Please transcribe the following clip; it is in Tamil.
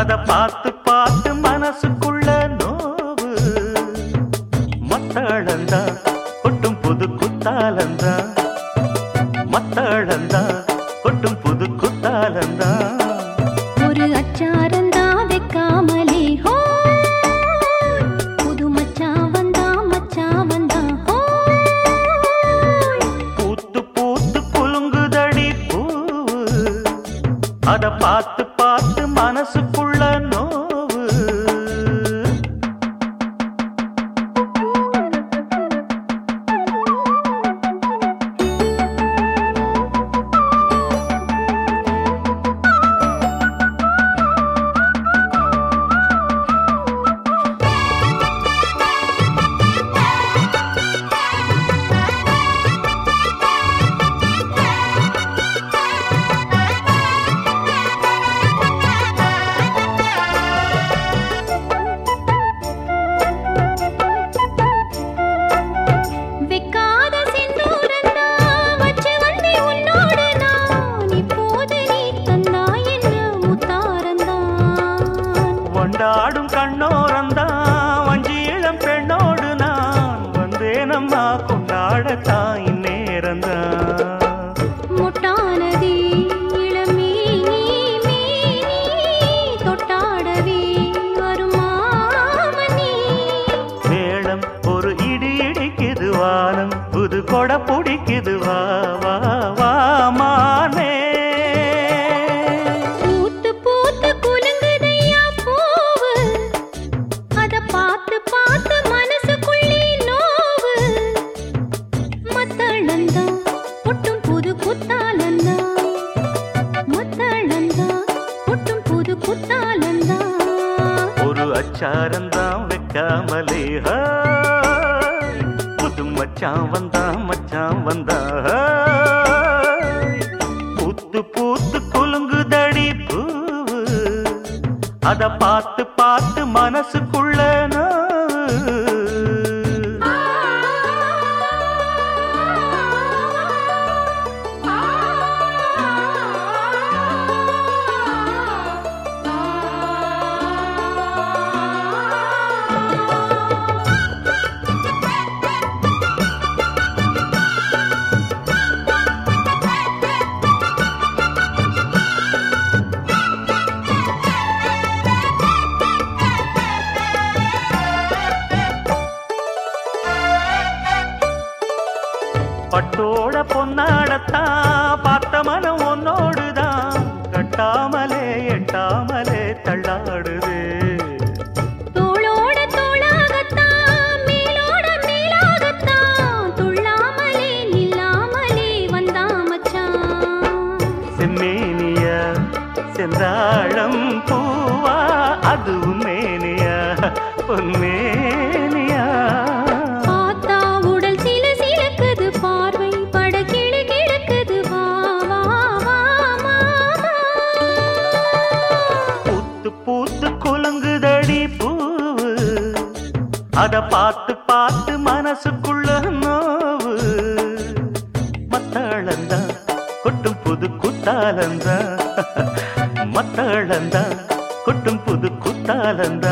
அத பார்த்து பார்த்து மனசுக்குள்ள நோவு மத்தளந்தா கொட்டும் புது குத்தாலந்தா மத்தளந்தா கொட்டும் புது குத்தாலந்தா ஒரு அச்சாரந்தா வைக்காமலே ஹோ புது மச்சான் வந்தா மச்சான் வந்தா ஹோ பூத்து பூத்து குலுங்குதடி பூவு அத பார்த்து பார்த்து மனசுக்குள்ள நோவு வெக்காத செந்தூரந்தா வச்சு வந்தே உன்னோடு நான் இப்போது நீ தந்தா என்று முத்தாரந்தான் கொண்டாடும் கண்ணோரந்தான் வஞ்சி இளம் பெண்ணோடு நான் வந்தேனம்மா கொண்டாடத்தான் இந்நேரந்தான் முட்டானதே இளமே நீ மேனி தொட்டாடவே வருமாமணி மேளம் ஒரு இடி இடிக்குது வானம் புது கொடை பிடிக்குது வா வா வா மானே பூத்து பூத்து குலுங்குதையா பூவு அத பார்த்து பார்த்து மனசுக்குள்ளே நோவு மத்தளந்தா ஒட்டும் புது குத்தாலந்தா மத்தளந்தா ஒட்டும் புது குத்தாலந்தா ஒரு அச்சாரந்தான் வைக்காமலே ஹாய். புது மச்சான் வந்தா மச்சான் வந்தா ஹாய். பூத்து பூத்து குலுங்குதடி பூவு அத பார்த்து பார்த்து மனசுக்குள்ள நோவு. பட்டோட பொன்னாடத்தான் பார்த்த மனம் உன்னோடுதான் கட்டாமலே எட்டாமலே தள்ளாடுது தோளோட தோளாகத்தான் மேலோட மேலாகத்தான் துள்ளாமலே நில்லாமலே வந்தா மச்சான் செம்மேனியா செந்தாழம் பூவா அதுவும் மேனியா பொன்மேனியா பார்த்தா உடல் சில சிலக்குது பார்வை பட கிளு கிழக்குது வா வா வா மாமா பூத்து பூத்து குலுங்குதடி பூவு அத பார்த்து பார்த்து மனசுக்குள்ள நோவு மத்தாளந்தா கொட்டும் புது குத்தாலந்தா மத்தாளந்தா கொட்டும் புது குத்தாலந்தா